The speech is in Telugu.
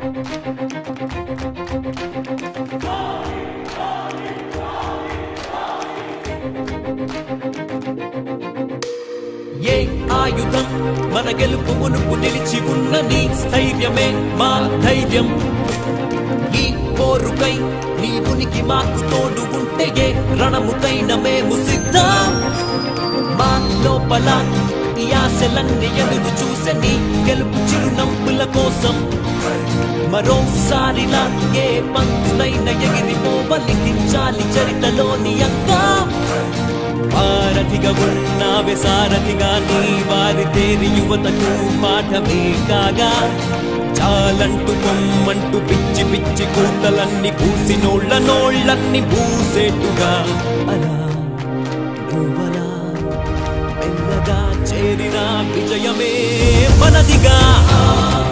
ఏ ఆయుధం మన గెలుపు మునుపు నిలిచి ఉన్న నీ స్థైర్యమే మా ధైర్యం ఈ పోరుకై నీ ఉనికి మాకు తోడు ఉంటే ఏ రణముకైన మేము సిద్ధం మా లోపల ఈ ఆశలన్నీ ఎదురు చూసే నీ గెలుపు చిరునవ్వుల కోసం మరోసారిలా ఏ పంతులైన ఎగిరిపోవలికించాలి చరితలోని అంగా వారధిగా ఉన్నావే సారథిగా నీ వారి తేరి యువతకు పాఠమే కాగా చాలంటూ పొమ్మంటూ పిచ్చి పిచ్చి కూతలన్నీ పూసి నోళ్ళ నోళ్ళన్ని పూసేట్టుగా అలా నువ్వలా మెల్లగా చేరిన విజయమే మనదిగా